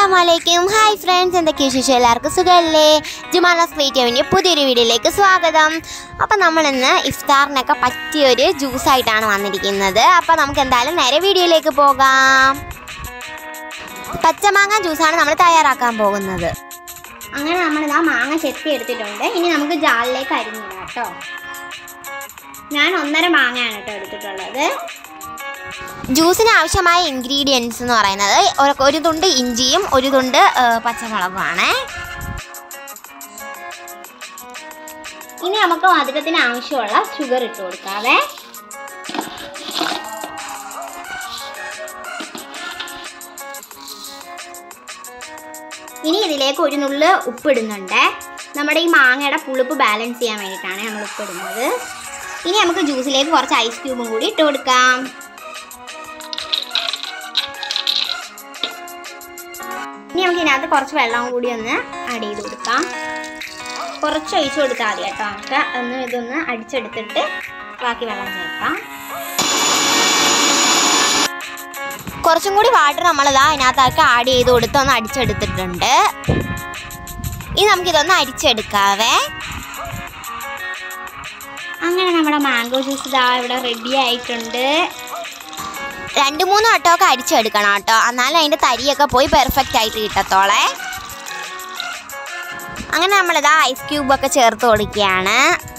അസ്സലാമലൈക്കും hi friends എന്തൊക്കെയാണ് വിശേഷം എല്ലാവർക്കും സുഖമല്ലേ ജുമാനസ് ക്രിയേറ്റീവിൻ്റെ പുതിയൊരു വീഡിയോയിലേക്ക് സ്വാഗതം അപ്പം നമ്മളിന്ന് ഇഫ്താറിനൊക്കെ പറ്റിയൊരു ജ്യൂസായിട്ടാണ് വന്നിരിക്കുന്നത് അപ്പം നമുക്ക് എന്തായാലും നേരെ വീഡിയോയിലേക്ക് പോകാം പച്ചമാങ്ങ ജ്യൂസാണ് നമ്മൾ തയ്യാറാക്കാൻ പോകുന്നത് അങ്ങനെ നമ്മളിതാ മാങ്ങ ചെത്തി എടുത്തിട്ടുണ്ട് ഇനി നമുക്ക് ജാലിലേക്ക് അരിഞ്ഞിടാം കേട്ടോ ഞാൻ ഒന്നര മാങ്ങയാണ് കേട്ടോ എടുത്തിട്ടുള്ളത് ജ്യൂസിന് ആവശ്യമായ ഇൻഗ്രീഡിയൻസ് എന്ന് പറയുന്നത് ഒരു- ഒരു തുണ്ട് ഇഞ്ചിയും ഒരു തുണ്ട് ഏ, പച്ചമുളകുമാണ് ഇനി നമുക്ക് മധുരത്തിന് ആവശ്യമുള്ള ഷുഗർ ഇട്ട് കൊടുക്കാവേ ഇനി ഇതിലേക്ക് ഒരു നുള്ള് ഉപ്പിടുന്നുണ്ട് നമ്മുടെ ഈ മാങ്ങയുടെ പുളിപ്പ് ബാലൻസ് ചെയ്യാൻ വേണ്ടിയിട്ടാണ് നമ്മൾ ഉപ്പിടുന്നത് ഇനി നമുക്ക് ജ്യൂസിലേക്ക് കുറച്ച് ഐസ് ക്യൂബും കൂടി ഇട്ട് കൊടുക്കാം ഇനി നമുക്ക് ഇതിനകത്ത് കുറച്ച് വെള്ളം കൂടി ഒന്ന് ആഡ് ചെയ്ത് കൊടുക്കാം കുറച്ച് ഒഴിച്ചു കൊടുത്താൽ മതി കേട്ടോ നമുക്ക് ഒന്ന് ഇതൊന്ന് അടിച്ചെടുത്തിട്ട് ബാക്കി വെള്ളം ചേർക്കാം കുറച്ചും കൂടി വാട്ടർ നമ്മളിതാ അതിനകത്തേക്ക് ആഡ് ചെയ്ത് കൊടുത്ത് ഒന്ന് അടിച്ചെടുത്തിട്ടുണ്ട് ഇനി നമുക്കിതൊന്ന് അരിച്ചെടുക്കാവേ അങ്ങനെ നമ്മുടെ മാംഗോ ജ്യൂസ് ഇതാ ഇവിടെ റെഡി ആയിട്ടുണ്ട് രണ്ട് മൂന്ന് വട്ടമൊക്കെ അരിച്ചെടുക്കണം കേട്ടോ എന്നാലും അതിൻ്റെ തരിയൊക്കെ പോയി പെർഫെക്റ്റ് ആയിട്ട് കിട്ടത്തോളെ അങ്ങനെ നമ്മളിതാ ഐസ് ക്യൂബൊക്കെ ചേർത്ത് കൊടുക്കുകയാണ്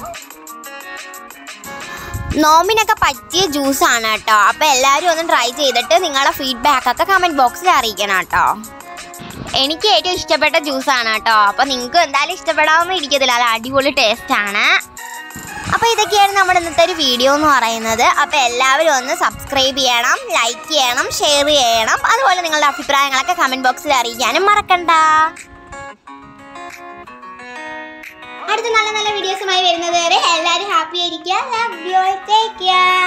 നോമ്പിനൊക്കെ പറ്റിയ ജ്യൂസാണ് കേട്ടോ അപ്പോൾ എല്ലാവരും ഒന്ന് ട്രൈ ചെയ്തിട്ട് നിങ്ങളുടെ ഫീഡ്ബാക്ക് ഒക്കെ കമൻറ്റ് ബോക്സിൽ അറിയിക്കണം കേട്ടോ എനിക്ക് ഏറ്റവും ഇഷ്ടപ്പെട്ട ജ്യൂസാണ് കേട്ടോ അപ്പോൾ നിങ്ങൾക്ക് എന്തായാലും ഇഷ്ടപ്പെടാമെന്ന് ഇരിക്കത്തില്ല അത് അടിപൊളി ടേസ്റ്റാണ് അപ്പോൾ ഇതൊക്കെയാണ് നമ്മുടെ ഇന്നത്തെ ഒരു വീഡിയോ എന്ന് പറയുന്നത് അപ്പോൾ എല്ലാവരും ഒന്ന് സബ്സ്ക്രൈബ് ചെയ്യണം ലൈക്ക് ചെയ്യണം ഷെയർ ചെയ്യണം അതുപോലെ നിങ്ങളുടെ അഭിപ്രായങ്ങളൊക്കെ കമൻറ്റ് ബോക്സിൽ അറിയിക്കാനും മറക്കണ്ട അടുത്ത നല്ല നല്ല വീഡിയോസുമായി വരുന്നത് വരെ എല്ലാവരും ഹാപ്പി ആയിരിക്കുക ലവ് യു ടേക്ക് കെയർ